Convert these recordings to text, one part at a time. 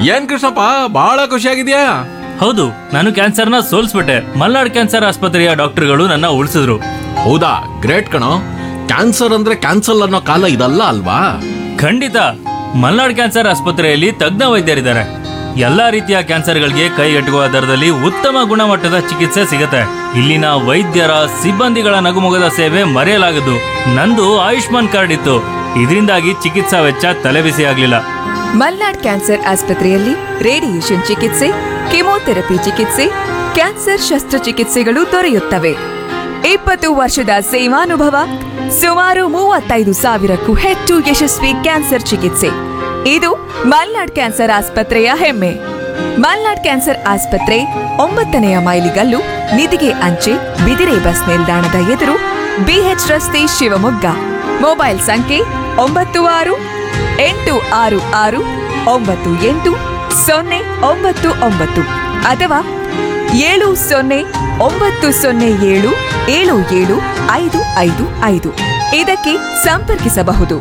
ಏನ್ ಕೃಷ್ಣಪ್ಪ ಬಹಳ ಖುಷಿಯಾಗಿದ್ಯಾ ಹೌದು ನಾನು ಕ್ಯಾನ್ಸರ್ನ ಸೋಲ್ಸ್ಬಿಟ್ಟೆ ಮಲ್ನಾಡ್ ಕ್ಯಾನ್ಸರ್ ಆಸ್ಪತ್ರೆಯ ಡಾಕ್ಟರ್ಗಳು ನನ್ನ ಉಳಿಸಿದ್ರು ಹೌದಾ ಗ್ರೇಟ್ ಕಣೋ ಕ್ಯಾನ್ಸರ್ ಅಂದ್ರೆ ಕ್ಯಾನ್ಸಲ್ ಅನ್ನೋ ಕಾಲ ಇದಲ್ಲ ಅಲ್ವಾ ಖಂಡಿತ ಮಲ್ನಾಡ್ ಕ್ಯಾನ್ಸರ್ ಆಸ್ಪತ್ರೆಯಲ್ಲಿ ತಜ್ಞ ವೈದ್ಯರಿದ್ದಾರೆ ಎಲ್ಲಾ ರೀತಿಯ ಕ್ಯಾನ್ಸರ್ಗಳಿಗೆ ಕೈಗೆಟುಕುವ ದರದಲ್ಲಿ ಉತ್ತಮ ಗುಣಮಟ್ಟದ ಚಿಕಿತ್ಸೆ ಸಿಗುತ್ತೆ ಇಲ್ಲಿನ ವೈದ್ಯರ ಸಿಬ್ಬಂದಿಗಳ ನಗುಮೊಗದ ಸೇವೆ ಮರೆಯಲಾಗದು ನಂದು ಆಯುಷ್ಮಾನ್ ಕಾರ್ಡ್ ಇತ್ತು ಇದರಿಂದಾಗಿ ಚಿಕಿತ್ಸಾ ವೆಚ್ಚ ತಲೆಬಿಸಿ ಆಗ್ಲಿಲ್ಲ ಮಲ್ನಾಡ್ ಕ್ಯಾನ್ಸರ್ ಆಸ್ಪತ್ರೆಯಲ್ಲಿ ರೇಡಿಯೇಷನ್ ಚಿಕಿತ್ಸೆ ಕೆಮೊಥೆರಪಿ ಚಿಕಿತ್ಸೆ ಕ್ಯಾನ್ಸರ್ ಶಸ್ತ್ರಚಿಕಿತ್ಸೆಗಳು ದೊರೆಯುತ್ತವೆ ಇಪ್ಪತ್ತು ವರ್ಷದ ಸೇವಾನುಭವ ಸುಮಾರು ಮೂವತ್ತೈದು ಸಾವಿರಕ್ಕೂ ಹೆಚ್ಚು ಯಶಸ್ವಿ ಕ್ಯಾನ್ಸರ್ ಚಿಕಿತ್ಸೆ ಇದು ಮಲ್ನಾಡ್ ಕ್ಯಾನ್ಸರ್ ಆಸ್ಪತ್ರೆಯ ಹೆಮ್ಮೆ ಮಲ್ನಾಡ್ ಕ್ಯಾನ್ಸರ್ ಆಸ್ಪತ್ರೆ ಒಂಬತ್ತನೆಯ ಮೈಲಿಗಲ್ಲು ನಿಧಿಗೆ ಅಂಚೆ ಬಿದಿರೆ ಬಸ್ ನಿಲ್ದಾಣದ ಎದುರು ಬಿಎಚ್ ರಸ್ತೆ ಶಿವಮೊಗ್ಗ ಮೊಬೈಲ್ ಸಂಖ್ಯೆ ಒಂಬತ್ತು ಆರು ಎಂಟು ಆರು ಆರು ಒಂಬತ್ತು ಎಂಟು ಸೊನ್ನೆ ಒಂಬತ್ತು ಒಂಬತ್ತು ಅಥವಾ ಏಳು ಸೊನ್ನೆ ಒಂಬತ್ತು ಸೊನ್ನೆ ಏಳು ಏಳು ಏಳು ಐದು ಐದು ಐದು ಇದಕ್ಕೆ ಸಂಪರ್ಕಿಸಬಹುದು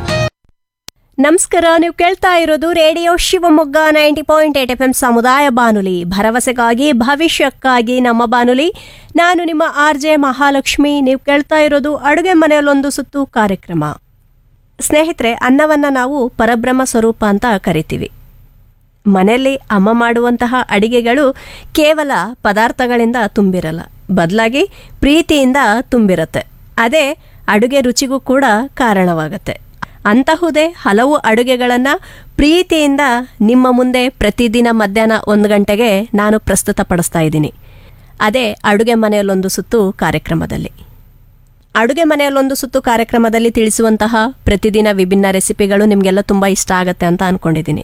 ನಮಸ್ಕಾರ ನೀವು ಕೇಳ್ತಾ ಇರೋದು radio Shivamogga ninety point eight F M ಸಮುದಾಯ ಬಾನುಲಿ ಭರವಸೆಗಾಗಿ ಭವಿಷ್ಯಕ್ಕಾಗಿ ನಮ್ಮ ಬಾನುಲಿ ನಾನು ನಿಮ್ಮ ಆರ್ ಜೆ ಮಹಾಲಕ್ಷ್ಮಿ ನೀವು ಕೇಳ್ತಾ ಇರೋದು ಅಡುಗೆ ಮನೆಯಲ್ಲೊಂದು ಸುತ್ತು ಕಾರ್ಯಕ್ರಮ ಸ್ನೇಹಿತರೆ ಅನ್ನವನ್ನು ನಾವು ಪರಬ್ರಹ್ಮ ಸ್ವರೂಪ ಅಂತ ಕರಿತೀವಿ ಮನೆಯಲ್ಲಿ ಅಮ್ಮ ಮಾಡುವಂತಹ ಅಡಿಗೆಗಳು ಕೇವಲ ಪದಾರ್ಥಗಳಿಂದ ತುಂಬಿರಲ್ಲ ಬದಲಾಗಿ ಪ್ರೀತಿಯಿಂದ ತುಂಬಿರುತ್ತೆ ಅದೇ ಅಡುಗೆ ರುಚಿಗೂ ಕೂಡ ಕಾರಣವಾಗುತ್ತೆ ಅಂತಹುದೇ ಹಲವು ಅಡುಗೆಗಳನ್ನು ಪ್ರೀತಿಯಿಂದ ನಿಮ್ಮ ಮುಂದೆ ಪ್ರತಿದಿನ ಮಧ್ಯಾಹ್ನ ಒಂದು ಗಂಟೆಗೆ ನಾನು ಪ್ರಸ್ತುತಪಡಿಸ್ತಾ ಇದ್ದೀನಿ ಅದೇ ಅಡುಗೆ ಮನೆಯಲ್ಲೊಂದು ಸುತ್ತು ಕಾರ್ಯಕ್ರಮದಲ್ಲಿ ಅಡುಗೆ ಮನೆಯಲ್ಲೊಂದು ಸುತ್ತು ಕಾರ್ಯಕ್ರಮದಲ್ಲಿ ತಿಳಿಸುವಂತಹ ಪ್ರತಿದಿನ ವಿಭಿನ್ನ ರೆಸಿಪಿಗಳು ನಿಮಗೆಲ್ಲ ತುಂಬ ಇಷ್ಟ ಆಗುತ್ತೆ ಅಂತ ಅಂದ್ಕೊಂಡಿದ್ದೀನಿ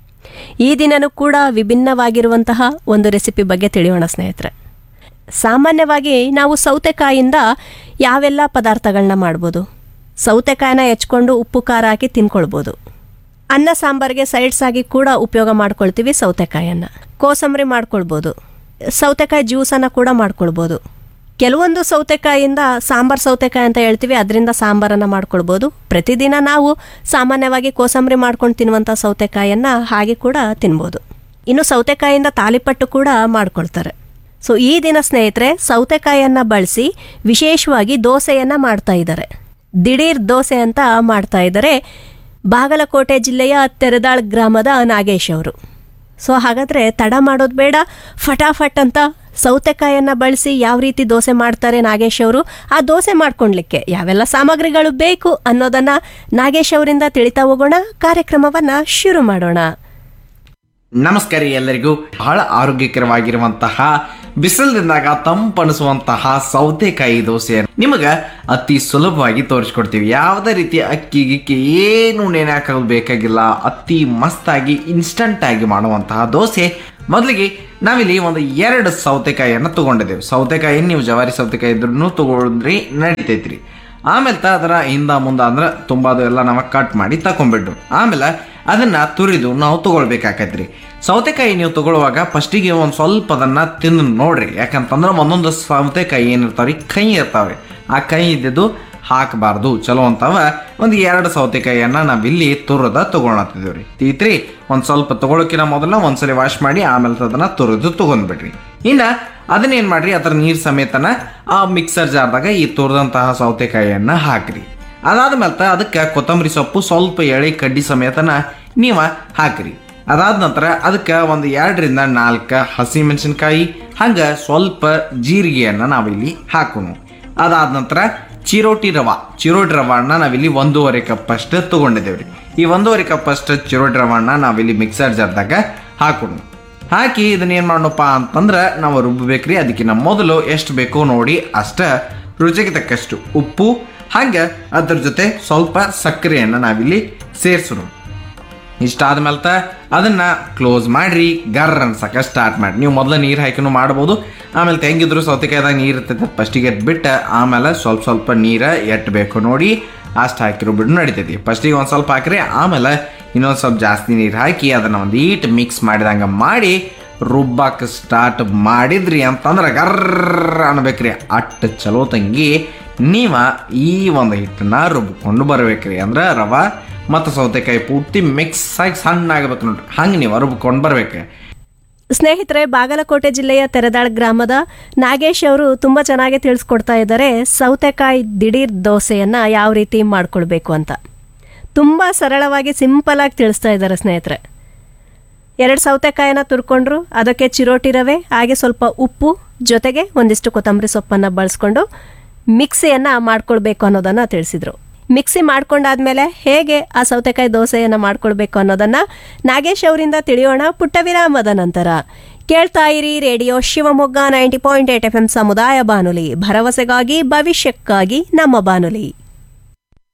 ಈ ದಿನನೂ ಕೂಡ ವಿಭಿನ್ನವಾಗಿರುವಂತಹ ಒಂದು ರೆಸಿಪಿ ಬಗ್ಗೆ ತಿಳಿಯೋಣ ಸ್ನೇಹಿತರೆ ಸಾಮಾನ್ಯವಾಗಿ ನಾವು ಸೌತೆಕಾಯಿಂದ ಯಾವೆಲ್ಲ ಪದಾರ್ಥಗಳನ್ನ ಮಾಡ್ಬೋದು ಸೌತೆಕಾಯಿನ ಹೆಚ್ಕೊಂಡು ಉಪ್ಪು ಖಾರ ಹಾಕಿ ತಿನ್ಕೊಳ್ಬೋದು ಅನ್ನ ಸಾಂಬಾರಿಗೆ ಸೈಡ್ಸ್ ಆಗಿ ಕೂಡ ಉಪಯೋಗ ಮಾಡ್ಕೊಳ್ತೀವಿ ಸೌತೆಕಾಯನ್ನು ಕೋಸಂಬರಿ ಮಾಡ್ಕೊಳ್ಬೋದು ಸೌತೆಕಾಯಿ ಜ್ಯೂಸನ್ನು ಕೂಡ ಮಾಡ್ಕೊಳ್ಬೋದು ಕೆಲವೊಂದು ಸೌತೆಕಾಯಿಯಿಂದ ಸಾಂಬಾರ್ ಸೌತೆಕಾಯಿ ಅಂತ ಹೇಳ್ತೀವಿ ಅದರಿಂದ ಸಾಂಬಾರನ್ನು ಮಾಡ್ಕೊಳ್ಬೋದು ಪ್ರತಿದಿನ ನಾವು ಸಾಮಾನ್ಯವಾಗಿ ಕೋಸಂಬರಿ ಮಾಡ್ಕೊಂಡು ತಿನ್ನುವಂಥ ಸೌತೆಕಾಯನ್ನು ಹಾಗೆ ಕೂಡ ತಿನ್ಬೋದು ಇನ್ನು ಸೌತೆಕಾಯಿಯಿಂದ ತಾಲಿಪಟ್ಟು ಕೂಡ ಮಾಡ್ಕೊಳ್ತಾರೆ ಸೊ ಈ ದಿನ ಸ್ನೇಹಿತರೆ ಸೌತೆಕಾಯಿಯನ್ನು ಬಳಸಿ ವಿಶೇಷವಾಗಿ ದೋಸೆಯನ್ನು ಮಾಡ್ತಾ ಇದ್ದಾರೆ ದಿಢೀರ್ ದೋಸೆ ಅಂತ ಮಾಡ್ತಾ ಇದ್ದಾರೆ ಬಾಗಲಕೋಟೆ ಜಿಲ್ಲೆಯ ತೆರೆದಾಳ್ ಗ್ರಾಮದ ನಾಗೇಶ್ ಅವರು ಸೊ ಹಾಗಾದರೆ ತಡ ಮಾಡೋದು ಬೇಡ ಫಟಾಫಟ್ ಅಂತ ಸೌತೆಕಾಯನ್ನು ಬಳಸಿ ಯಾವ ರೀತಿ ದೋಸೆ ಮಾಡ್ತಾರೆ ನಾಗೇಶ್ ಅವರು ಆ ದೋಸೆ ಮಾಡ್ಕೊಳ್ಲಿಕ್ಕೆ ಯಾವೆಲ್ಲ ಸಾಮಗ್ರಿಗಳು ಬೇಕು ಅನ್ನೋದನ್ನ ನಾಗೇಶ್ ಅವರಿಂದ ತಿಳಿತಾ ಹೋಗೋಣ ಕಾರ್ಯಕ್ರಮವನ್ನ ಶುರು ಮಾಡೋಣ ನಮಸ್ಕಾರ ರೀ ಎಲ್ಲರಿಗೂ ಬಹಳ ಆರೋಗ್ಯಕರವಾಗಿರುವಂತಹ ಬಿಸಿಲದಿಂದಾಗ ತಂಪನಿಸುವಂತಹ ಸೌತೆಕಾಯಿ ದೋಸೆಯನ್ನು ನಿಮಗ ಅತಿ ಸುಲಭವಾಗಿ ತೋರಿಸ್ಕೊಡ್ತೀವಿ ಯಾವುದೇ ರೀತಿಯ ಅಕ್ಕಿ ಗಿಕ್ಕಿ ಏನು ನೆನೆ ಹಾಕೋದು ಬೇಕಾಗಿಲ್ಲ ಅತಿ ಮಸ್ತಾಗಿ ಇನ್ಸ್ಟಂಟ್ ಆಗಿ ಮಾಡುವಂತಹ ದೋಸೆ ಮೊದಲಿಗೆ ನಾವಿಲ್ಲಿ ಒಂದು ಎರಡು ಸೌತೆಕಾಯಿಯನ್ನು ತಗೊಂಡಿದ್ದೇವೆ ಸೌತೆಕಾಯಿ ನೀವು ಜವಾರಿ ಸೌತೆಕಾಯಿ ಇದ್ರೂ ತಗೊಂಡ್ರಿ ನಡಿತೈತ್ರಿ ಆಮೇಲೆ ತ ಅದರ ಹಿಂದ ಮುಂದ ಅಂದ್ರೆ ತುಂಬಾದು ಎಲ್ಲ ನಾವು ಕಟ್ ಮಾಡಿ ತಕೊಂಡ್ಬಿಟ್ಟು ಆಮೇಲೆ ಅದನ್ನ ತುರಿದು ನಾವು ತಗೊಳ್ಬೇಕಾಕೈತ್ರಿ ಸೌತೆಕಾಯಿ ನೀವು ತಗೊಳ್ಳುವಾಗ ಫಸ್ಟಿಗೆ ಒಂದು ಸ್ವಲ್ಪ ಅದನ್ನ ತಿಂದು ನೋಡ್ರಿ ಯಾಕಂತಂದ್ರೆ ಒಂದೊಂದು ಸೌತೆಕಾಯಿ ಏನಿರ್ತಾವ್ರಿ ಕೈ ಇರ್ತಾವ್ರಿ ಆ ಕೈ ಇದ್ದಿದ್ದು ಹಾಕಬಾರ್ದು ಚಲೋ ಅಂತವ ಒಂದು ಎರಡು ಸೌತೆಕಾಯಿಯನ್ನ ನಾವಿಲ್ಲಿ ತುರದ ತಗೊಳತ್ತಿದ್ದೀವ್ರಿ ತೀತ್ರಿ ಒಂದು ಸ್ವಲ್ಪ ತಗೊಳಕಿನ ಮೊದಲ ಒಂದ್ಸಲಿ ವಾಶ್ ಮಾಡಿ ಆಮೇಲೆ ಅದನ್ನ ತುರಿದು ತಗೊಂಡ್ಬಿಡ್ರಿ ಇನ್ನ ಅದನ್ನೇನ್ ಮಾಡ್ರಿ ಅದರ ನೀರ್ ಸಮೇತನ ಆ ಮಿಕ್ಸರ್ ಜಾರ್ದಾಗ ಈ ತುರಿದಂತಹ ಸೌತೆಕಾಯಿಯನ್ನ ಹಾಕ್ರಿ ಅದಾದ ಮೇಲೆ ಅದಕ್ಕೆ ಕೊತ್ತಂಬರಿ ಸೊಪ್ಪು ಸ್ವಲ್ಪ ಎಳೆ ಕಡ್ಡಿ ಸಮೇತನ ನೀವ ಹಾಕ್ರಿ ಅದಾದ ನಂತರ ಅದಕ್ಕೆ ಒಂದು ಎರಡರಿಂದ ನಾಲ್ಕು ಹಸಿ ಮೆಣಸಿನ್ಕಾಯಿ ಹಂಗ ಸ್ವಲ್ಪ ಜೀರಿಗೆಯನ್ನ ನಾವಿಲ್ಲಿ ಹಾಕೋನು ಅದಾದ ನಂತರ ಚಿರೋಟಿ ರವ ಚಿರೋಟಿ ರವನ್ನ ನಾವಿಲ್ಲಿ ಒಂದೂವರೆ ಕಪ್ ಅಷ್ಟು ತಗೊಂಡಿದ್ದೇವ್ರಿ ಈ ಒಂದೂವರೆ ಕಪ್ ಅಷ್ಟು ಚಿರೋಟಿ ರವನ್ನ ನಾವಿಲ್ಲಿ ಮಿಕ್ಸರ್ ಜಾರ್ದಾಗ ಹಾಕೋಣ ಹಾಕಿ ಇದನ್ನ ಏನ್ ಮಾಡೋಣಪ್ಪ ಅಂತಂದ್ರೆ ನಾವು ರುಬ್ಬಬೇಕ್ರಿ ಅದಕ್ಕಿಂತ ಮೊದಲು ಎಷ್ಟು ಬೇಕೋ ನೋಡಿ ಅಷ್ಟ ರುಚಿಗೆ ತಕ್ಕಷ್ಟು ಉಪ್ಪು ಹಂಗೆ ಅದ್ರ ಜೊತೆ ಸ್ವಲ್ಪ ಸಕ್ಕರೆಯನ್ನು ನಾವಿಲ್ಲಿ ಸೇರಿಸೋಣ ಇಷ್ಟಾದ್ಮೇಲೆ ತ ಅದನ್ನ ಕ್ಲೋಸ್ ಮಾಡ್ರಿ ಗರ್ ಅನ್ಸಕ ಸ್ಟಾರ್ಟ್ ಮಾಡಿ ನೀವು ಮೊದಲು ನೀರು ಹಾಕಿನೂ ಮಾಡ್ಬೋದು ಆಮೇಲೆ ಹೆಂಗಿದ್ರು ಸೌತೆಕಾಯ್ದಾಗ ನೀರು ಇರ್ತೈತೆ ಫಸ್ಟಿಗೆ ಎಟ್ಬಿಟ್ಟು ಆಮೇಲೆ ಸ್ವಲ್ಪ ಸ್ವಲ್ಪ ನೀರು ಎಟ್ಟಬೇಕು ನೋಡಿ ಅಷ್ಟು ಹಾಕಿರೋ ಬಿಡು ನಡಿತೈತಿ ಫಸ್ಟಿಗೆ ಒಂದು ಸ್ವಲ್ಪ ಹಾಕ್ರಿ ಆಮೇಲೆ ಇನ್ನೊಂದು ಸ್ವಲ್ಪ ಜಾಸ್ತಿ ನೀರು ಹಾಕಿ ಅದನ್ನು ಒಂದು ಈಟ್ ಮಿಕ್ಸ್ ಮಾಡಿದಂಗೆ ಮಾಡಿ ರುಬ್ಬಕ್ಕೆ ಸ್ಟಾರ್ಟ್ ಮಾಡಿದ್ರಿ ಅಂತಂದ್ರೆ ಗರ್ರ ಅನ್ಬೇಕ್ರಿ ಅಟ್ ಚಲೋ ತಂಗಿ ನೀವ ಈ ಒಂದು ಹಿಟ್ಟನ್ನ ರುಬ್ಕೊಂಡು ಬರ್ಬೇಕ್ರಿ ಅಂದ್ರೆ ರವ ಮತ್ತು ಸೌತೆಕಾಯಿ ಪೂರ್ತಿ ಮಿಕ್ಸ್ ಆಗಿ ಸಣ್ಣ ಆಗ್ಬೇಕು ನೋಡ್ರಿ ಹಂಗೆ ನೀವು ರುಬ್ಕೊಂಡು ಬರ್ಬೇಕು ಸ್ನೇಹಿತರೆ ಬಾಗಲಕೋಟೆ ಜಿಲ್ಲೆಯ ತೆರೆದಾಳ್ ಗ್ರಾಮದ ನಾಗೇಶ್ ಅವರು ತುಂಬ ಚೆನ್ನಾಗಿ ತಿಳಿಸ್ಕೊಡ್ತಾ ಇದ್ದಾರೆ ಸೌತೆಕಾಯಿ ದಿಢೀರ್ ದೋಸೆಯನ್ನು ಯಾವ ರೀತಿ ಮಾಡ್ಕೊಳ್ಬೇಕು ಅಂತ ತುಂಬ ಸರಳವಾಗಿ ಸಿಂಪಲ್ ಆಗಿ ತಿಳಿಸ್ತಾ ಇದ್ದಾರೆ ಸ್ನೇಹಿತರೆ ಎರಡು ಸೌತೆಕಾಯಿನ ತುರ್ಕೊಂಡ್ರು ಅದಕ್ಕೆ ಚಿರೋಟಿ ರವೆ ಹಾಗೆ ಸ್ವಲ್ಪ ಉಪ್ಪು ಜೊತೆಗೆ ಒಂದಿಷ್ಟು ಕೊತ್ತಂಬರಿ ಸೊಪ್ಪನ್ನು ಬಳಸ್ಕೊಂಡು ಮಿಕ್ಸಿಯನ್ನು ಮಾಡ್ಕೊಳ್ಬೇಕು ಅನ್ನೋದನ್ನು ತಿಳಿಸಿದರು ಮಿಕ್ಸಿ ಮಾಡ್ಕೊಂಡಾದ್ಮೇಲೆ ಹೇಗೆ ಆ ಸೌತೆಕಾಯಿ ದೋಸೆಯನ್ನು ಮಾಡ್ಕೊಳ್ಬೇಕು ಅನ್ನೋದನ್ನು ನಾಗೇಶ್ ಅವರಿಂದ ತಿಳಿಯೋಣ ಪುಟ್ಟ ವಿರಾಮದ ನಂತರ ಕೇಳ್ತಾ ಇರಿ radio Shivamogga ninety point eight F M ಸಮುದಾಯ ಬಾನುಲಿ ಭರವಸೆಗಾಗಿ ಭವಿಷ್ಯಕ್ಕಾಗಿ ನಮ್ಮ ಬಾನುಲಿ